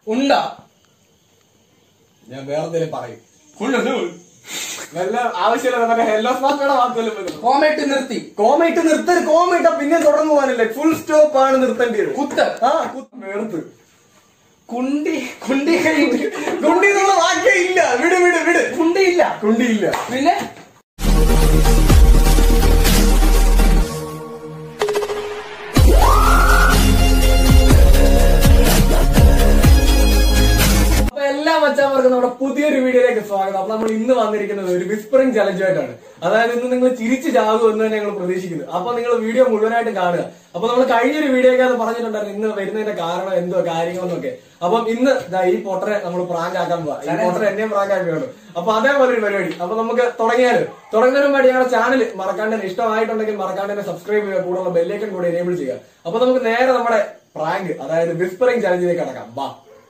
ഉണ്ടാ ഞാൻ വേറെ എന്തെങ്കിലും പറയും വല്ല ആവശ്യമില്ല മറ്റേ ഹെല്ലോ സ്മാർട്ടയുടെ വാക്കുകളും വരുന്നു കോമയിട്ട് നിർത്തി കോമയിട്ട് നിർത്തരുത് കോമയിട്ട പിന്നെ തുടർന്ന് പോകാനല്ലേ ഫുൾ സ്റ്റോപ്പ് ആണ് നിർത്തേണ്ടത് കുത്ത് ആ കുത്ത് വേർത്ത് കുണ്ടി കുണ്ടി കഴിഞ്ഞ് കുണ്ടി എന്നുള്ള വാക്കേ ഇല്ല വിട് വിട് വിട് കുണ്ടിയില്ല കുണ്ടിയില്ല പിന്നെ അപ്പൊ എല്ലാ മച്ചാന്മാർക്കും നമ്മുടെ പുതിയൊരു വീഡിയോയിലേക്ക് സ്വാഗതം അപ്പൊ നമ്മൾ ഇന്ന് വന്നിരിക്കുന്നത് ഒരു വിസ്പറിംഗ് ചലഞ്ചുമായിട്ടാണ് അതായത് ഇന്ന് നിങ്ങൾ ചിരിച്ച് ചാകും എന്ന് തന്നെ ഞങ്ങൾ പ്രതീക്ഷിക്കുന്നു അപ്പൊ നിങ്ങൾ വീഡിയോ മുഴുവനായിട്ട് കാണുക അപ്പൊ നമ്മൾ കഴിഞ്ഞൊരു വീഡിയോയ്ക്ക് അത് പറഞ്ഞിട്ടുണ്ടായിരുന്നു ഇന്ന് വരുന്നതിന്റെ കാരണം എന്തോ കാര്യങ്ങളെന്നൊക്കെ അപ്പം ഇന്ന് ദാ ഈ പൊട്ടറെ നമ്മൾ പ്രാങ്ക് ആക്കാൻ പോവാ ഈ പൊട്ടറെ എന്നെയും പ്രാങ്ക് ആക്കുകയാണ് അപ്പൊ അതേപോലെ ഒരു പരിപാടി അപ്പൊ നമുക്ക് തുടങ്ങിയാലോ തുടങ്ങുന്നതിന് മുമ്പായിട്ട് ഞങ്ങളുടെ ചാനൽ മറക്കാണ്ട് തന്നെ ഇഷ്ടമായിട്ടുണ്ടെങ്കിൽ മറക്കാണ്ട് തന്നെ സബ്സ്ക്രൈബ് ചെയ്യുക കൂടെ ബെല്ലേക്കൻ കൂടെ എനേബിൾ ചെയ്യുക അപ്പൊ നമുക്ക് നേരെ നമ്മുടെ പ്രാങ്ക് അതായത് വിസ്പറിംഗ് ചലഞ്ചിലേക്ക് കടക്കാം ബാ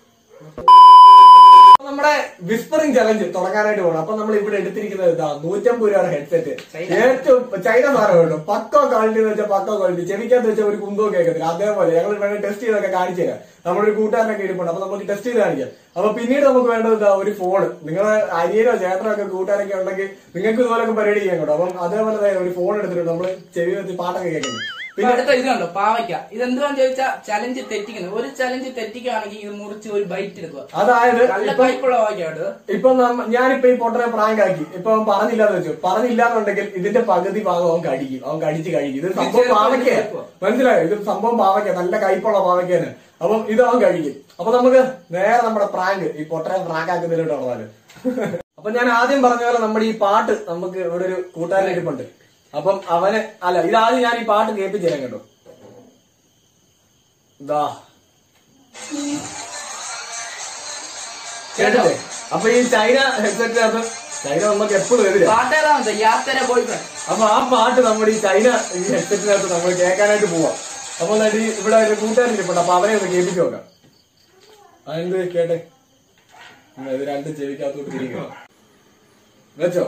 അപ്പൊ നമ്മുടെ വിസ്പറിംഗ് ചലഞ്ച് തുടങ്ങാനായിട്ട് പോകണം അപ്പൊ നമ്മൾ ഇവിടെ എടുത്തിരിക്കുന്നത് ഇതാ നൂറ്റമ്പത് രൂപയുടെ ഹെഡ്സെറ്റ് ഏറ്റവും ചൈന സാധനം കേട്ടോ പക്കോ ക്വാളിറ്റി എന്ന് വെച്ചാൽ പക്കോ ക്വാളിറ്റി ചെവിക്കകത്ത് വെച്ചാൽ ഒരു കുന്തവും കേൾക്കത്തില്ല അതേപോലെ ഞങ്ങൾ വേണമെങ്കിൽ ടെസ്റ്റ് ചെയ്തൊക്കെ കാണിച്ചു തരാം നമ്മുടെ ഒരു കൂട്ടുകാരനൊക്കെ ഇരിപ്പുണ്ട് അപ്പൊ നമുക്ക് ടെസ്റ്റ് ചെയ്ത് കാണിക്കാം അപ്പൊ പിന്നീട് നമുക്ക് വേണ്ടത് ഇതാ ഒരു ഫോൺ നിങ്ങളെ അനിയനോ ചേട്ടനോ ഒക്കെ കൂട്ടുകാരൊക്കെ ഉണ്ടെങ്കിൽ നിങ്ങൾക്ക് ഇതുപോലൊക്കെ പരിപാടി ചെയ്യാൻ കേട്ടോ അപ്പം അതേപോലെ ദേ ഒരു ഫോൺ എടുത്തിട്ടുണ്ട് നമ്മള് ചെവി വെച്ച് പാട്ടൊക്കെ കേൾക്കുന്നത് പിന്നെ അടുത്ത ഇത് കണ്ടോ പാവയ്ക്ക ഇതെന്തുവാന്ന് ചോദിച്ചാൽ ചലഞ്ച് തെറ്റിക്കുന്നത് ഒരു ചലഞ്ച് തെറ്റിക്കുകയാണെങ്കിൽ ഇത് മുറിച്ച് ഒരു ബൈറ്റ് എടുക്കുക അതായത് നല്ല ഇപ്പം കൈപ്പുള്ള പാവയ്ക്കാട്ടോ ഇപ്പൊ നമ്മ- ഞാനിപ്പോ ഈ പൊട്ടനെ പ്രാങ്ക് ആക്കി ഇപ്പൊ അവൻ പറഞ്ഞില്ലാന്ന് വെച്ചു പറഞ്ഞില്ലാന്നുണ്ടെങ്കിൽ ഇതിന്റെ പകുതി ഭാഗം അവൻ കടിക്കും അവൻ കടിച്ച് കഴിക്കും ഇത് സംഭവം ചെറുപ്പം പാവയ്ക്ക ചെറുപ്പം. മനസ്സിലായോ ഇത് സംഭവം പാവയ്ക്ക നല്ല കയ്പുള്ള പാവയ്ക്കാണ് അപ്പം ഇത് അവൻ കഴിക്കും അപ്പൊ നമുക്ക് നേരെ നമ്മുടെ പ്രാങ്ക് ഈ പൊട്ടനെ പ്രാങ്ക് ആക്കുന്നതിലോട്ട് ഉള്ളതാണ് അപ്പൊ ഞാൻ ആദ്യം പറഞ്ഞ പോലെ നമ്മുടെ ഈ പാട്ട് നമുക്ക് ഇവിടെ ഒരു കൂട്ടുകാരൻ ഇരിപ്പുണ്ട് അപ്പം അവന് അല്ല ഇതാദ്യം ഞാൻ ഈ പാട്ട് കേൾപ്പിച്ചു തരാം കേട്ടോ ഇതാ കേട്ടില്ലേ അപ്പൊ ഈ ചൈന ഹെഡ്സെറ്റ് അത് ചൈന നമുക്ക് എപ്പോഴും എതിരാ പാട്ടേതാ യാത്ര ബോയ് ഫ്രണ്ട് അപ്പൊ ആ പാട്ട് നമ്മുടെ ഈ ചൈന ഈ ഹെഡ്സെറ്റിനകത്ത് നമ്മൾ കേൾക്കാനായിട്ട് പോവാം അപ്പൊ എന്നിട്ട് ഈ ഇവിടെ ഒരു കൂട്ടുകാരൻ ഇരിപ്പുണ്ട് അപ്പൊ അവരെ ഒന്ന് കേൾപ്പിച്ചു നോക്കാം അതെന്ത് കേട്ടെ ഉം, ഇത് രണ്ട് ചെവിക്കകത്തോട്ട് തിരിക്കുക വെച്ചോ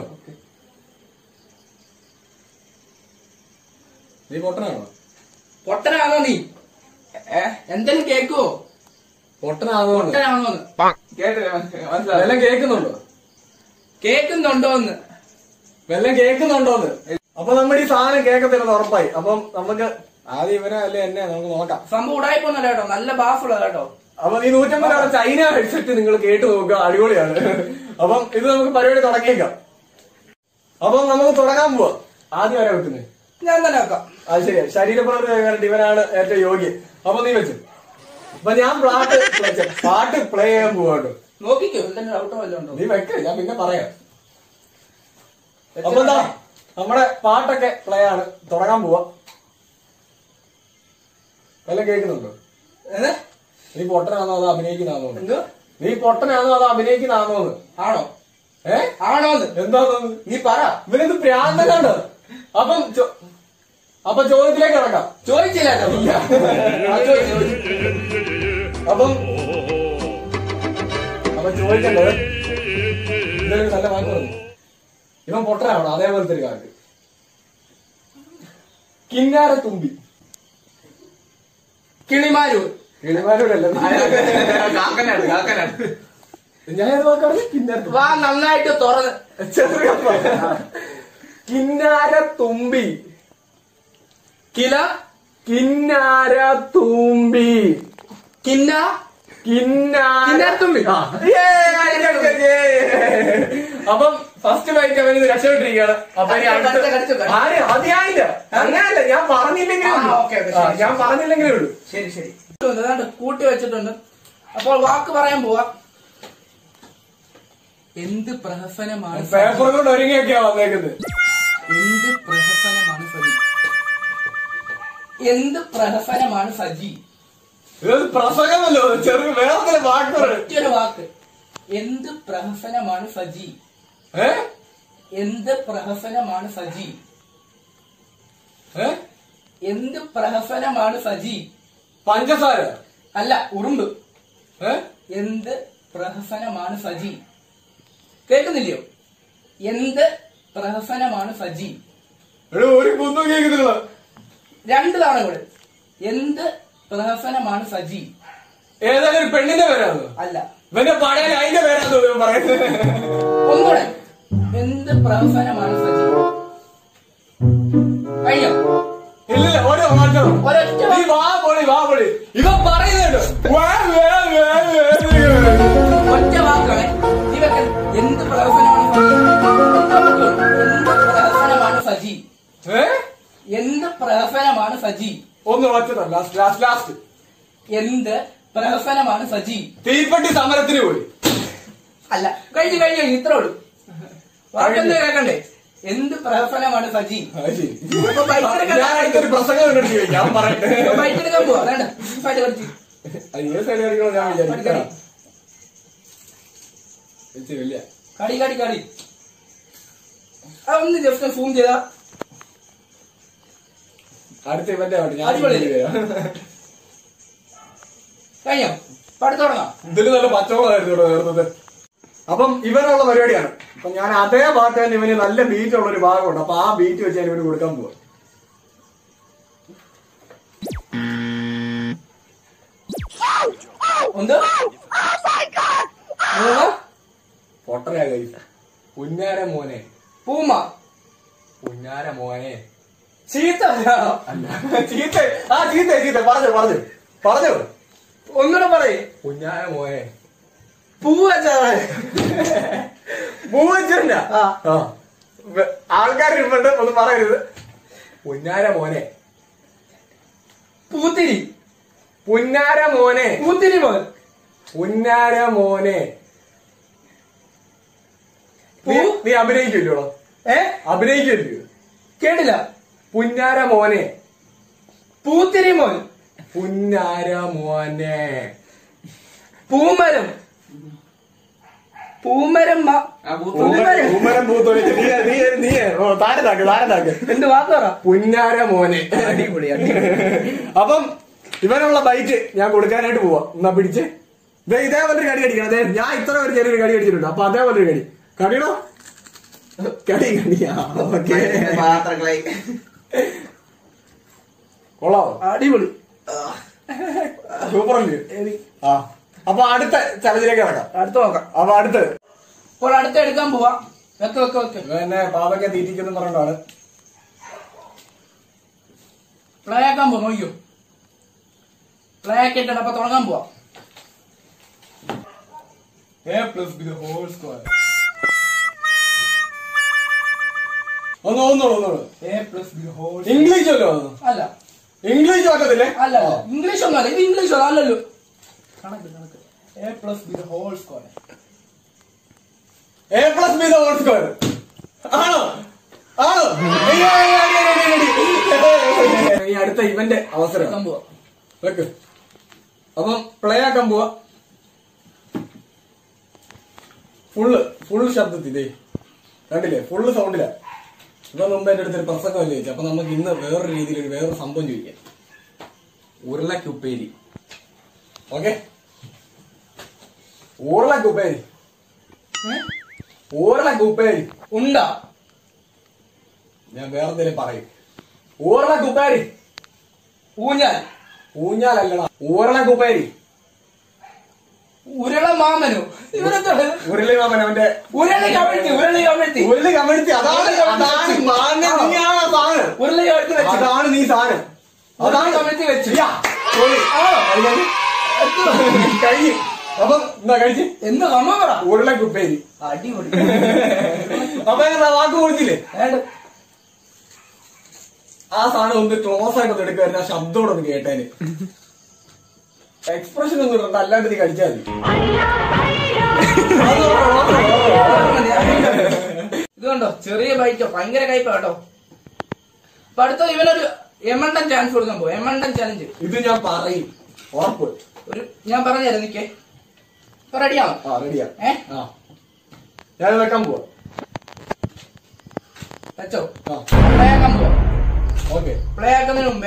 നീ പൊട്ടനാണോ പൊട്ടനാണോ നീ ഏ എന്തെങ്കിലും കേക്കുവോ പൊട്ടനാണോന്ന് പൊട്ടനാണോന്ന് കേട്ടില്ല മനസ്സിലായി വെല്ലം കേൾക്കുന്നുണ്ടോ കേക്കുന്നുണ്ടോന്ന് വെല്ലം കേൾക്കുന്നുണ്ടോന്ന് അപ്പൊ നമ്മുടെ ഈ സാധനം കേൾക്കത്തില്ലെന്ന് ഉറപ്പായി അപ്പം നമുക്ക് ആദ്യം ഇവനെ അല്ലേ എന്നെ നമുക്ക് നോക്കാം സംഭവം ഉടായിപ്പൊന്നല്ല കേട്ടോ നല്ല ബാഫുള്ള കേട്ടോ അപ്പൊ ഈ നൂറ്റമ്പത് രൂപ ചൈന ഹെഡ്സെറ്റ് നിങ്ങൾ കേട്ട് നോക്കുക അടിപൊളിയാണ് അപ്പം ഇത് നമുക്ക് പരിപാടി തുടങ്ങിയേക്കാം അപ്പം നമുക്ക് തുടങ്ങാൻ പോവാ ആദ്യം വരെ വെക്കുന്നത് ഞാൻ തന്നെ വെക്കാം അത് ശരിയാ ശരീരപ്രവർത്തനം ഇവനാണ് ഏറ്റവും യോഗ്യൻ അപ്പൊ നീ വെച്ചു അപ്പൊ ഞാൻ പാട്ട് play- പാട്ട് പ്ലേ ചെയ്യാൻ പോവാട്ടോ നോക്കിക്കോ എന്തെങ്കിലും ഡൗട്ടോ വല്ലതും ഉണ്ടോ നീ വെക്ക ഞാൻ പിന്നെ പറയാം അപ്പൊ എന്താ നമ്മുടെ പാട്ടൊക്കെ പ്ലേ ആണ് തുടങ്ങാൻ പോവാ വല്ലതും കേൾക്കുന്നുണ്ടോ ഏത്? നീ പൊട്ടനാണോ അതോ അഭിനയിക്കുന്നതാണോ എന്തോ നീ പൊട്ടനാണോ അതോ അഭിനയിക്കുന്നതാണോ ആണോ ഏ ആണോന്ന് എന്താന്ന് നീ പറ ഇവനിത് പ്രാന്തനാണ് അപ്പം ചോ- അപ്പൊ ചോദ്യത്തിലേക്ക് കിടക്കാം ചോദിച്ചില്ല കേട്ടോ. ആ, ചോദിച്ചു, ചോദിച്ചു. അപ്പം അപ്പൊ ചോദിക്കണ്ടേ ഇതൊരു നല്ല വാക്ക് പറഞ്ഞു ഇവൻ പൊട്ടനാണോ അതേപോലത്തെ ഒരു കാര്യം കിന്നാര തുമ്പി കിളിമാരൂർ കിളിമാരൂരല്ല കാക്കനാണ് കാക്കനാണ് ഞാൻ ഏത് വാക്കാണ് കിന്നാര തുമ്പി വാ നന്നായിട്ട് തുറന്ന് ചെറിയ കിന്നാര തുമ്പി കില കിന്നാര തുമ്പി കിന്ന കിന്നാര കിന്നാരത്തുമ്പി. ആ. ഏയ്, ഏയ്. അപ്പം ഫസ്റ്റ് ബൈക്ക് അവൻ ഇത് രക്ഷപ്പെട്ടിരിക്കുകയാണ് അപ്പൊ ഇനി കടിച്ചോ, അടുത്ത കടിച്ചോ, കടിച്ചോ. ആര് അത് ഞാനില്ല അങ്ങനെയല്ല ഞാൻ പറഞ്ഞില്ലെങ്കിലേ ആ, ഉള്ളൂ. ഓക്കേ, ഓക്കേ, ആ, ശരി, ഞാൻ പറഞ്ഞില്ലെങ്കിലേ ഉള്ളൂ ശരി ശരി ഏതാണ്ട് കൂട്ടി വെച്ചിട്ടുണ്ട് അപ്പോൾ വാക്ക് പറയാൻ പോവാ എന്ത് പ്രഹസനമാണ് സജി? പേപ്പർ കൊണ്ട് ഒരുങ്ങിയൊക്കെയാ വന്നേക്കുന്നത് എന്ത് പ്രഹസനമാണ് സജി എന്ത് പ്രഹസനമാണ് സജി ഇത് പ്രസംഗമല്ലോ ചെറിയ വേറെ ചില വാക്കുകൾ ഒറ്റൊരു വാക്ക് എന്ത് പ്രഹസനമാണ് സജി ഏ എന്ത് പ്രഹസനമാണ് സജി ഏ എന്ത് പ്രഹസനമാണ് സജി പഞ്ചസാര അല്ല ഉറുമ്പ് ഏ എന്ത് പ്രഹസനമാണ് സജി കേൾക്കുന്നില്ലയോ എന്ത് പ്രഹസനമാണ് സജി എടോ ഒരു കുന്നും കേൾക്കുന്നില്ല രണ്ട് തവണ കൂടെ എന്ത് പ്രഹസനമാണ് സജി ഏതായാലും ഒരു പെണ്ണിന്റെ പേരാണോ അല്ല ഇവന്റെ പഴയ അതിന്റെ പേരാണോ ഇവൻ പറയുന്നത് ഒന്നുകൂടെ എന്ത് പ്രഹസനമാണ് സജി കഴിഞ്ഞോ ഇല്ലില്ല ഓരോ മാറ്റം ഒരൊറ്റ നീ വാ പൊളി വാ പൊളി ഇവൻ പറയുന്നുണ്ട് വാ, വേ, വേ, വേ, വേ. ഒറ്റ വാക്കാണ് ഇവക്ക് എന്ത് പ്രഹസനമാണ് സജി ഒറ്റ വാക്കുള്ളൂ. എന്ത് പ്രഹസനമാണ് സജി ഏ? എന്ത് പ്രഹസനമാണ് സജി ഒന്ന് മാറ്റണം ലാസ്റ്റ് ലാസ്റ്റ് ലാസ്റ്റ് എന്ത് പ്രഹസനമാണ് സജി തീപ്പെട്ടി സമരത്തിന് പോയി അല്ല കഴിഞ്ഞു കഴിഞ്ഞു ഇത്രേ ഉള്ളൂ വാക്കെന്ത് കേൾക്കണ്ടേ എന്ത് പ്രഹസനമാണ് സജി അത് ശരി. അപ്പൊ ബൈക്ക് എടുക്കാൻ ഞാൻ അടുത്തൊരു പ്രസംഗം കണ്ടിട്ട് ചോദിക്കാം. ഞാൻ പറയട്ടെ ഇപ്പൊ ബൈക്ക് എടുക്കാൻ പോവാ വേണ്ട ഫൈറ്റ് കളിച്ച് അത് ഏത് സൈഡ് കളിക്കണോ ഞാൻ വിചാരിക്കാം ഇല്ല കടി കടി കടി ആ ഒന്ന് ജസ്റ്റ് സൂം ചെയ്താ അടുത്ത ഇവന്റെ ആവട്ടെ ഞാൻ അടിപൊളി. ചെയ്യാം. കഴിഞ്ഞോ പാടി തുടങ്ങാം ഇതില് നല്ല പച്ചവളമായിരുന്നു ഇവിടെ നേർന്നത് അപ്പം ഇവനുള്ള പരിപാടിയാണ് അപ്പൊ ഞാൻ അതേ പാട്ട് തന്നെ ഇവന് നല്ല ബീറ്റ് ഉള്ള ഒരു ഭാഗമുണ്ട് അപ്പൊ ആ ബീറ്റ് വെച്ച് ഞാൻ ഇവന് കൊടുക്കാൻ പോവാ ഒന്ന് മൂന്ന് പൊട്ടനാ കൈ പുന്നാര മോനെ പൂമ പുന്നാര മോനെ ചീത്ത അല്ല ചീത്ത ആ ചീത്ത ചീത്ത പറഞ്ഞു പറഞ്ഞു പറഞ്ഞു ഒന്നുകൂടെ പറയേ പുന്നാര മോനെ പൂവ് വെച്ചാണ് പൂവച്ചണ്ട ആ. ആൾക്കാർ ഇരിപ്പുണ്ട് ഒന്നും പറയരുത് പുന്നാര മോനെ പൂത്തിരി പുന്നാര മോനെ പൂത്തിരി മോൻ പുന്നാര മോനെ നീ പൂ? നീ അഭിനയിക്കില്ലോ ഏ അഭിനയിക്കില്ലയോ കേട്ടില്ല പുന്നാര മോനെ പൂത്തിരി മോൻ പുന്നാര മോനെ പൂമരം പൂമരം മ- ആ, പൂത്ത് പൂമരം പൂമരം പൂത്തൊളിച്ച് നീ നീ നീ ഓ, താഴെ താക്ക് താഴെ താക്ക് എന്ത് വാക്ക് പറ പുന്നാര മോനെ അടിപൊളി അപ്പം ഇവനുള്ള ബൈറ്റ് ഞാൻ കൊടുക്കാനായിട്ട് പോവാ എന്നാ പിടിച്ച് ദേ ഇതേപോലെ ഒരു കടി അടിക്കണം അതെ ഞാൻ ഇത്ര ഒരു ചെറിയൊരു കടി അടിച്ചിട്ടുണ്ട് അപ്പൊ അതേപോലെ ഒരു കടി കടിയണോ കടി കടിയാ ഓക്കെ പാത്രങ്ങളെ കൊള്ളാവോ അടിപൊളി സൂപ്പർ അല്ലേ ആ അപ്പൊ അടുത്ത ചലഞ്ചിലേക്ക് കിടക്കാം അടുത്ത നോക്കാം അപ്പൊ അടുത്തത് അപ്പോൾ അടുത്ത എടുക്കാൻ പോവാ വെക്ക് വെക്ക് വെക്ക് ഇവൻ എന്നെ പാവയ്ക്ക തീറ്റിക്കുന്നു പറഞ്ഞാണ് പ്ലേ ആക്കാൻ പോവാ നോക്കിയോ പ്ലേ ആക്കിയിട്ടാണ് അപ്പൊ തുടങ്ങാൻ പോവാ A plus B whole square ഒന്ന് ഒന്നോളൂ ഒന്നോളൂ A plus B whole English അല്ലോ അല്ല ഇംഗ്ലീഷ് പറ്റത്തില്ലേ അല്ല അല്ല ഇംഗ്ലീഷ് ഒന്നും അല്ല ഇത് ഇംഗ്ലീഷ് അല്ലല്ലോ കണക്ക് കണക്ക് A plus B whole square A plus B whole square ആണോ ആണോ അയ്യോ, അയ്യോ, അയ്യോ, അയ്യോ, അയ്യോ, അയ്യോ. ഈ അടുത്ത ഇവന്റെ അവസരം എടുക്കാൻ പോവാ വെക്ക് അപ്പം പ്ലേ ആക്കാൻ പോവാ ഫുള്ള് ഫുള്ള് ശബ്ദത്തിലേ കണ്ടില്ലേ ഫുള്ള് സൗണ്ടില്ല ഇപ്പൊ മുമ്പ് എന്റെ അടുത്തൊരു പ്രസംഗം ചോദിച്ചു അപ്പൊ നമുക്ക് ഇന്ന് വേറൊരു രീതിയിൽ ഒരു വേറൊരു സംഭവം ചോദിക്കാം ഉരുളക്കുപ്പേരി ഓക്കെ ഉരുളക്കുപ്പേരി ഏ? ഉരുളക്കുപ്പേരി ഉണ്ടാ ഞാൻ വേറെ എന്തെങ്കിലും പറയും ഉരുളക്കുപ്പേരി ഊഞ്ഞാൽ ഊഞ്ഞാലല്ലടാ ഉരുളക്കുപ്പേരി ഉരുള മാമനോ ഇവരെന്താണ് ഉരുളി മാമൻ അവന്റെ ഉരുളി കമിഴ്ത്തി ഉരുളി കമിഴ്ത്തി ഉരുളി കമിഴ്ത്തി അതാണ് അതാണ് മാങ്ങ നീയാണ് ആ സാധനം ഉരുളി കമിഴ്ത്തി വെച്ചു അതാണ് നീ സാധനം ഉരുളി കമിഴ്ത്തി വെച്ചു യാ, sorry. ആണോ? കഴിഞ്ഞു. കഴിഞ്ഞു അപ്പം എന്താ കഴിച്ച് എന്ത് നമ്മ പറ ഉരുളക്കുപ്പേരി അടിപൊളി അപ്പൊ ഞാൻ വാക്ക് കൊടുത്തില്ലേ വേണ്ട ആ സാധനം ഒന്ന് ക്ലോസ് ആയിട്ട് ഒന്ന് എടുക്കുമായിരുന്നു ആ ശബ്ദത്തോടെ ഒന്ന് കേട്ടേന് എക്സ്പ്രഷൻ ഒന്നും ഇടണ്ട അല്ലാണ്ട് നീ കഴിച്ചാൽ മതി ഇത് കണ്ടോ ചെറിയ ബൈറ്റോ ഭയങ്കര കയ്പ കേട്ടോ അപ്പൊ അടുത്ത ഇവനൊരു എമണ്ടൻ ചാൻസ് കൊടുക്കാൻ പോകും എമണ്ടൻ ചലഞ്ച് ഇത് ഞാൻ പറയും ഉറപ്പ് ഒരു ഞാൻ പറഞ്ഞുതരാം നിക്കേ ഇപ്പൊ റെഡിയാണോ ആ റെഡിയാ ഏ ആ ഞാൻ വെക്കാൻ പോവാ വെച്ചോ ആ പ്ലേ ആക്കാൻ പോവാ ഓക്കെ പ്ലേ ആക്കുന്നതിന് മുമ്പേ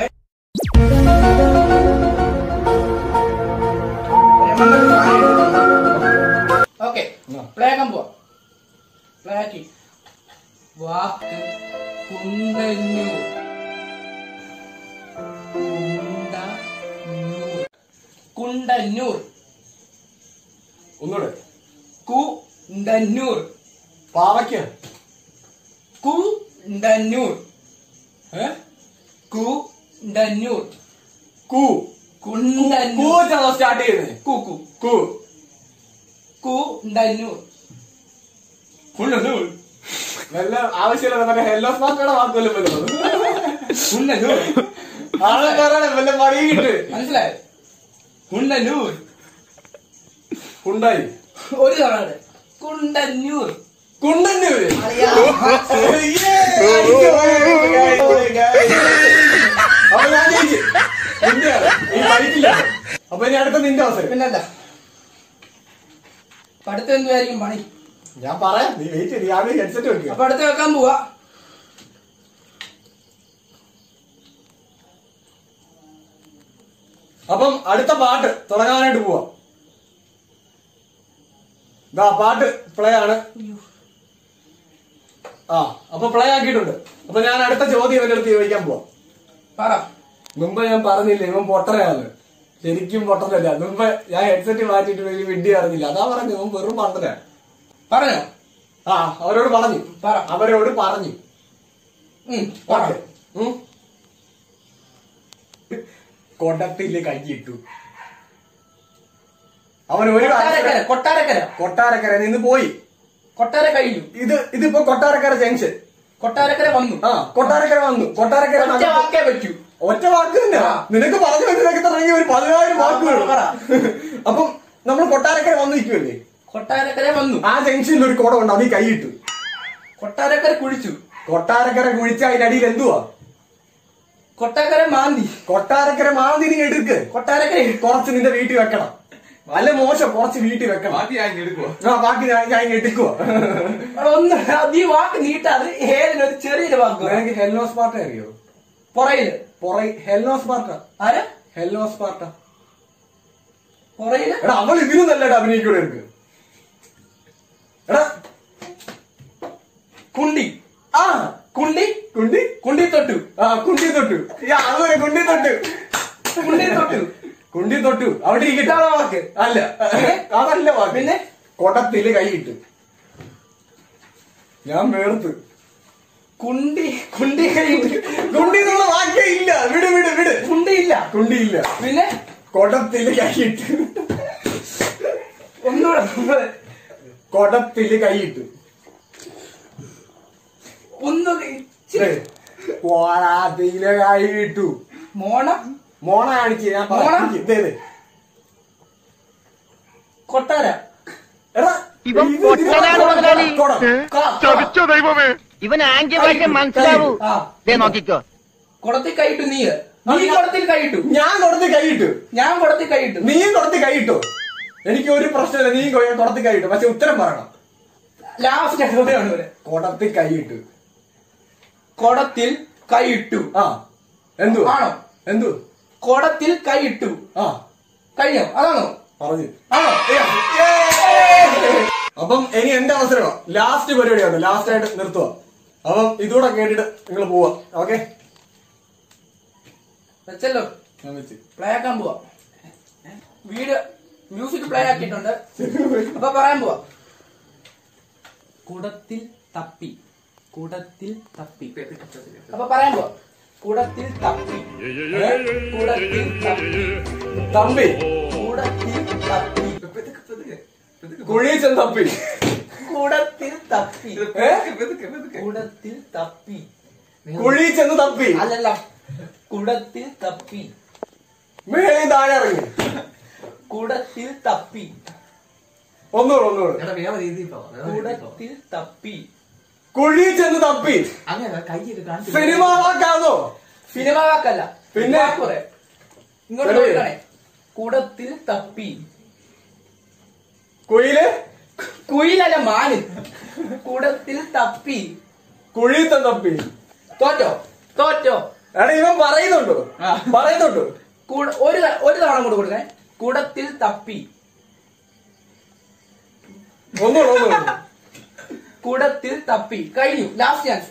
ഓക്കെ ആ. പ്ലേ ആക്കാൻ പോവാ പ്ലേ ആക്കി വാക്ക് കുണ്ടന്നൂർ കുണ്ടന്നൂർ കുണ്ടന്നൂർ ഒന്നുകൂടെ കുണ്ടന്നൂർ പാവയ്ക്ക കുണ്ടന്നൂർ ഏ കുണ്ടന്നൂർ കൂ കൂ കുണ്ടന്നൂർ വെച്ചാണോ സ്റ്റാർട്ട് ചെയ്യുന്നത് കു കു കൂ കുണ്ടന്നൂർ കുണ്ടന്നൂർ വല്ല ആവശ്യമില്ല മറ്റേ ഹെല്ലോ സ്മാർട്ടയുടെ വാക്കുമല്ലോ വല്ലതും കുണ്ടന്നൂർ ആളെ പറയണേ വല്ല പണിയിട്ട് മനസ്സിലായോ കുണ്ടന്നൂർ ഉണ്ടായി ഒരു തവണ കൂടെ. കുണ്ടന്നൂർ കുണ്ടന്നൂര് അറിയാ. അപ്പൊ ഞാൻ ജയിച്ചു നിന്റെയാണ് ഈ പഠിക്കില്ല അപ്പൊ ഇനി അടുത്ത നിന്റെ അവസരം പിന്നല്ല അപ്പൊ അടുത്ത എന്തുമായിരിക്കും പണി ഞാൻ പറയാം നീ വെയിറ്റ് ചെയ്ത് ഞാൻ ഹെഡ്സെറ്റ് വെക്കുക അപ്പൊ അടുത്ത് വെക്കാൻ പോവാ അപ്പം അടുത്ത പാട്ട് തുടങ്ങാനായിട്ട് പോവാം ഇതാ പാട്ട് പ്ലേ ആണ് ആ അപ്പൊ പ്ലേ ആക്കിയിട്ടുണ്ട് അപ്പൊ ഞാൻ അടുത്ത ചോദ്യം ഇവന്റെ അടുത്ത് ചോദിക്കാൻ പോവാം പറ മുമ്പ് ഞാൻ പറഞ്ഞില്ല ഇവൻ പൊട്ടനാണ് ശരിക്കും പൊട്ടനല്ല മുമ്പ് ഞാൻ ഹെഡ്സെറ്റ് മാറ്റിയിട്ട് വലിയ വിഡ്ഢി അറിഞ്ഞില്ല അതാ പറഞ്ഞു ഇവൻ വെറും പണ്ടനാ പറഞ്ഞോ ആ അവരോട് പറഞ്ഞു പറ. അവരോട് പറഞ്ഞു ഉം, പറ. ഓക്കേ. ഉം. കൊടത്തില് കൈയിട്ടു അവൻ ഒരു കൊട്ടാരക്കര കാര്യം- കൊട്ടാരക്കര കൊട്ടാരക്കര നിന്ന് പോയി കൊട്ടാര കഴിഞ്ഞു ഇത് ഇതിപ്പോ കൊട്ടാരക്കര ജംഗ്ഷൻ കൊട്ടാരക്കര വന്നു ആ കൊട്ടാരക്കര വന്നു കൊട്ടാരക്കര ഒറ്റ നഗരം- വാക്കേ പറ്റൂ ഒറ്റ വാക്ക് തന്നെ ആ. നിനക്ക് പറഞ്ഞു മനസ്സിലാക്കി തുടങ്ങി ഒരു പതിനായിരം വാക്ക് പറ, വേണം പറ. അപ്പം നമ്മൾ കൊട്ടാരക്കര വന്നു നിൽക്കുമല്ലേ കൊട്ടാരക്കര വന്നു ആ ജംഗ്ഷനിൽ ഒരു കുടം ഉണ്ട് അതിൽ കൈയിട്ടു കൊട്ടാരക്കര കുഴിച്ചു കൊട്ടാരക്കര കുഴിച്ച അതിനടിയിൽ എന്തുവാ കൊട്ടാരക്കര മാന്തി കൊട്ടാരക്കര മാതിരി എടുക്ക് കൊട്ടാരക്കര കുറച്ച് നിന്റെ വീട്ടിൽ വെക്കണം വല്ല മോശം കുറച്ച് വീട്ടിൽ വെക്കണം ബാക്കി ഞാൻ എടുക്കുവോ ആ ബാക്കി ഞാൻ ഞാൻ എടുക്കുക ഒന്ന് അത് ഈ വാക്ക് നീട്ടാതെ ഏതിനും ഒരു ചെറിയൊരു വാക്ക് വേണം. നിനക്ക് ഹെല്ലോസ് പാർട്ട അറിയോ പുറയില് പൊറ ഹെല്ലോസ് പാർട്ട ആര് ഹെല്ലോസ് പാർട്ട പുറയില് എടാ അവൾ ഇതിലും നല്ലതായിട്ട് അഭിനയിക്കൂടെ എനിക്ക് എടാ കുണ്ടി ആ കുണ്ടി കുണ്ടി കുണ്ടി തൊട്ടു ആ കുണ്ടി തൊട്ടു യാ, അതുപോലെ കുണ്ടി തൊട്ടു കുണ്ടി തൊട്ടു കുണ്ടി തൊട്ടു അവിടെ ഇരിക്കട്ടെ ഇതാണോ വാക്ക് അല്ല അതല്ല വാക്ക് പിന്നെ? കൊടത്തില് കൈയിട്ട് ഞാൻ വേർത്ത് കുണ്ടി കുണ്ടി കഴിഞ്ഞു കുണ്ടി എന്നുള്ള വാക്കേ ഇല്ല വിട് വിട് വിട് കുണ്ടി ഇല്ല കുണ്ടി ഇല്ല പിന്നെ കൊടത്തില് കൈയിട്ട് ഒന്നുകൂടെ ഒന്നുകൂടെ. കൊടത്തില് കൈയിട്ട് ഒന്ന് ഇച്ചിരി കൊടത്തില് കൈയിട്ടു മോണം മോണ കാണിച്ച് ഞാൻ മോണ? പറയാം. ദേ, ദേ. കൊട്ടാര എടാ, ഇവൻ ഇത് പൊട്ടനാണ് കൊടം, മുതലാളി. കൊടം. ക- ചതിച്ചോ ദൈവമേ ഇവൻ ആംഗ്യഭാഷ മനസ്സിലാവൂ ആ ദേ നോക്കിക്കോ കുടത്തിൽ കൈയിട്ടു നീ നീ കുടത്തിൽ കൈയിട്ടു ഞാൻ കൊടുത്ത് കൈയിട്ടു ഞാൻ കുടത്തിൽ കൈയിട്ടു നീയും കൊടുത്ത് കൈയിട്ടു എനിക്ക് ഒരു പ്രശ്നമില്ല നീ കൊടുത്ത് കൈയിട്ടു പക്ഷെ ഉത്തരം പറയണം ലാസ്റ്റ് ചോദ്യമാണ് ഇവര് കൊടത്തിൽ കൈയിട്ടു കുടത്തിൽ കൈയിട്ടു ആ എന്തു ആണോ? എന്തു കുടത്തിൽ കൈയിട്ടു ആ കഴിഞ്ഞോ അതാണോ പറഞ്ഞു ആണോ അപ്പം ഇനി എന്റെ അവസരമാ ലാസ്റ്റ് പരിപാടിയാണ് ലാസ്റ്റ് ആയിട്ട് നിർത്തുക അപ്പം ഇതൂടെ കേട്ടിട്ട് നിങ്ങൾ പോവാ ഓക്കെ വെച്ചല്ലോ ഞാൻ വെച്ച് പ്ലേ ആക്കാൻ പോവാ വീഡിയോ മ്യൂസിക് പ്ലേ ആക്കിയിട്ടുണ്ട് അപ്പൊ പറയാൻ പോവാ കുടത്തിൽ തപ്പി കുടത്തിൽ തപ്പി അപ്പൊ പറയാൻ പോവാ കുടത്തിൽ തപ്പി ഏ? കുടത്തിൽ തപ്പി തമ്പി കുടത്തിൽ തപ്പി കുഴി ചെന്ന് തപ്പി കുടത്തിൽ തപ്പി ഏ? കുടത്തിൽ തപ്പി കുഴി ചെന്ന് തപ്പി അല്ലല്ല കുടത്തിൽ തപ്പി മേളി താഴെ ഇറങ്ങി കുടത്തിൽ തപ്പി ഒന്നുകൂടെ ഒന്നുകൂടെ എടാ വേറെ രീതിയിൽ പറ, വേറെ രീതിയിൽ പറ. കുടത്തിൽ തപ്പി കുഴി ചെന്ന് തപ്പി അങ്ങനെ കൈയൊക്കെ കാണിച്ചു സിനിമ വാക്കാണോ സിനിമ വാക്കല്ല പിന്നെ? വാക്ക് പറയാം. ഇങ്ങോട്ട് ശരി. നോക്കണേ കുടത്തിൽ തപ്പി കുയില് കുയിലല്ല മാന് കുടത്തിൽ തപ്പി കുഴി ചെന്ന് തപ്പി തോറ്റോ തോറ്റോ എടാ ഇവൻ പറയുന്നുണ്ടോ ആ. പറയുന്നുണ്ടോ കൂട- ഒരു ത- ഒരു തവണ കൂടെ കൊടുക്കണേ കുടത്തിൽ തപ്പി ഒന്നുകൂടെ ഒന്നുകൂടെ കുടത്തിൽ തപ്പി കഴിഞ്ഞു ലാസ്റ്റ് ചാൻസ്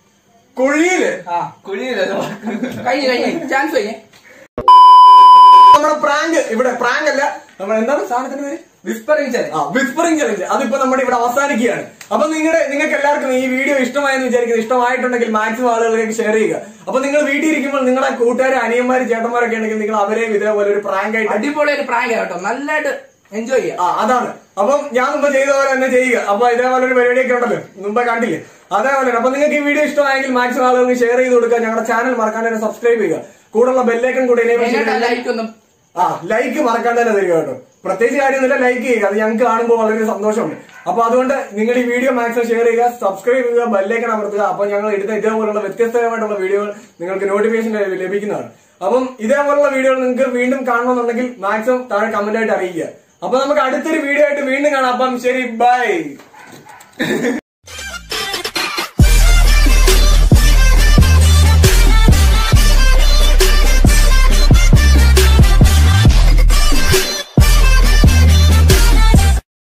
കുഴിയില് ആ കുഴിയിലല്ലോ കഴിഞ്ഞു കഴിഞ്ഞു ചാൻസ് കഴിഞ്ഞേ നമ്മുടെ പ്രാങ്ക് ഇവിടെ പ്രാങ്ക് അല്ല നമ്മൾ എന്താണ് സാധനത്തിന്റെ പേര് വിസ്പറിംഗ് ചലഞ്ച് ആ വിസ്പറിംഗ് ചലഞ്ച് അതിപ്പോ നമ്മുടെ ഇവിടെ അവസാനിക്കുകയാണ് അപ്പൊ നിങ്ങളുടെ നിങ്ങൾക്ക് എല്ലാവർക്കും ഈ വീഡിയോ ഇഷ്ടമായെന്ന് വിചാരിക്കുന്നു ഇഷ്ടമായിട്ടുണ്ടെങ്കിൽ മാക്സിമം ആളുകളിലേക്ക് ഷെയർ ചെയ്യുക അപ്പൊ നിങ്ങൾ വീട്ടിൽ ഇരിക്കുമ്പോൾ നിങ്ങളുടെ കൂട്ടുകാർ അനിയന്മാര് ചേട്ടന്മാരൊക്കെ ഉണ്ടെങ്കിൽ നിങ്ങൾ അവരെയും ഇതേപോലെ ഒരു പ്രാങ്ക് ആയിട്ട് അടിപൊളി ഒരു പ്രാങ്ക് കേട്ടോ നല്ലതായിട്ട് എൻജോയ് ചെയ്യാം ആ അതാണ് അപ്പം ഞാൻ മുമ്പ് ചെയ്ത പോലെ തന്നെ ചെയ്യുക അപ്പൊ ഇതേപോലെ ഒരു പരിപാടിയൊക്കെ ഉണ്ടല്ലോ മുമ്പേ കണ്ടില്ലേ അതേപോലെ അപ്പൊ നിങ്ങൾക്ക് ഈ വീഡിയോ ഇഷ്ടമായെങ്കിൽ മാക്സിമം ആളുകൾക്ക് ഷെയർ ചെയ്ത് കൊടുക്കുക ഞങ്ങളുടെ ചാനൽ മറക്കാൻ തന്നെ സബ്സ്ക്രൈബ് ചെയ്യുക കൂടെയുള്ള ബെല്ലേക്കൻ കൂടെ enable ചെയ്ത് ലൈക്ക് ഒന്നും ആ ലൈക്ക് മറക്കാൻ തന്നെ തരിക കേട്ടോ പ്രത്യേകിച്ച് കാര്യമൊന്നുമില്ല ലൈക്ക് ചെയ്യുക അത് ഞങ്ങൾക്ക് കാണുമ്പോൾ വളരെ സന്തോഷമുണ്ട് അപ്പൊ അതുകൊണ്ട് നിങ്ങൾ ഈ വീഡിയോ മാക്സിമം ഷെയർ ചെയ്യുക സബ്സ്ക്രൈബ് ചെയ്യുക ബെല്ലേക്കൻ അമർത്തുക അപ്പൊ ഞങ്ങൾ എടുത്ത ഇതേപോലുള്ള വ്യത്യസ്തമായിട്ടുള്ള വീഡിയോകൾ നിങ്ങൾക്ക് നോട്ടിഫിക്കേഷൻ ലഭിക്കുന്നതാണ് അപ്പം ഇതേപോലുള്ള വീഡിയോകൾ നിങ്ങൾക്ക് വീണ്ടും കാണണമെന്നുണ്ടെങ്കിൽ മാക്സിമം താഴെ കമന്റ് ആയിട്ട് അറിയിക്കുക അപ്പൊ നമുക്ക് അടുത്തൊരു വീഡിയോ ആയിട്ട് വീണ്ടും കാണാം അപ്പം ശരി ബൈ